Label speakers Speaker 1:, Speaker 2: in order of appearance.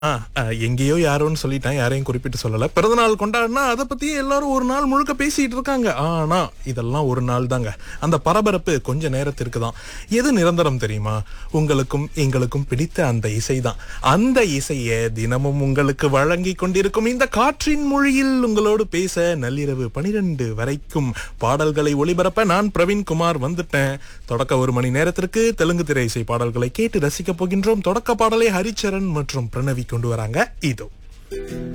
Speaker 1: ஆ, ஆ, எங்கேயோ யாரோன்னு சொல்லிட்டேன் யாரையும் குறிப்பிட்டு சொல்லல பிறந்தநாள் கொண்டாடினா அதை பத்தி எல்லாரும் ஒரு நாள் முழுக்க பேசிட்டு இருக்காங்க ஆனா இதெல்லாம் ஒரு நாள் தாங்க அந்த பரபரப்பு கொஞ்ச நேரத்திற்கு தான் எது நிரந்தரம் தெரியுமா உங்களுக்கும் எங்களுக்கும் பிடித்த அந்த இசை தான் அந்த இசையை தினமும் உங்களுக்கு வழங்கி கொண்டிருக்கும் இந்த காற்றின் மொழியில் உங்களோடு பேச நள்ளிரவு பனிரெண்டு வரைக்கும் பாடல்களை ஒளிபரப்ப நான் பிரவீன்குமார் வந்துட்டேன் தொடக்க ஒரு மணி நேரத்திற்கு தெலுங்கு திரை இசை பாடல்களை கேட்டு ரசிக்க போகின்றோம் தொடக்க பாடலை ஹரிச்சரன் மற்றும் பிரணவி கொண்டு வராங்க இதோ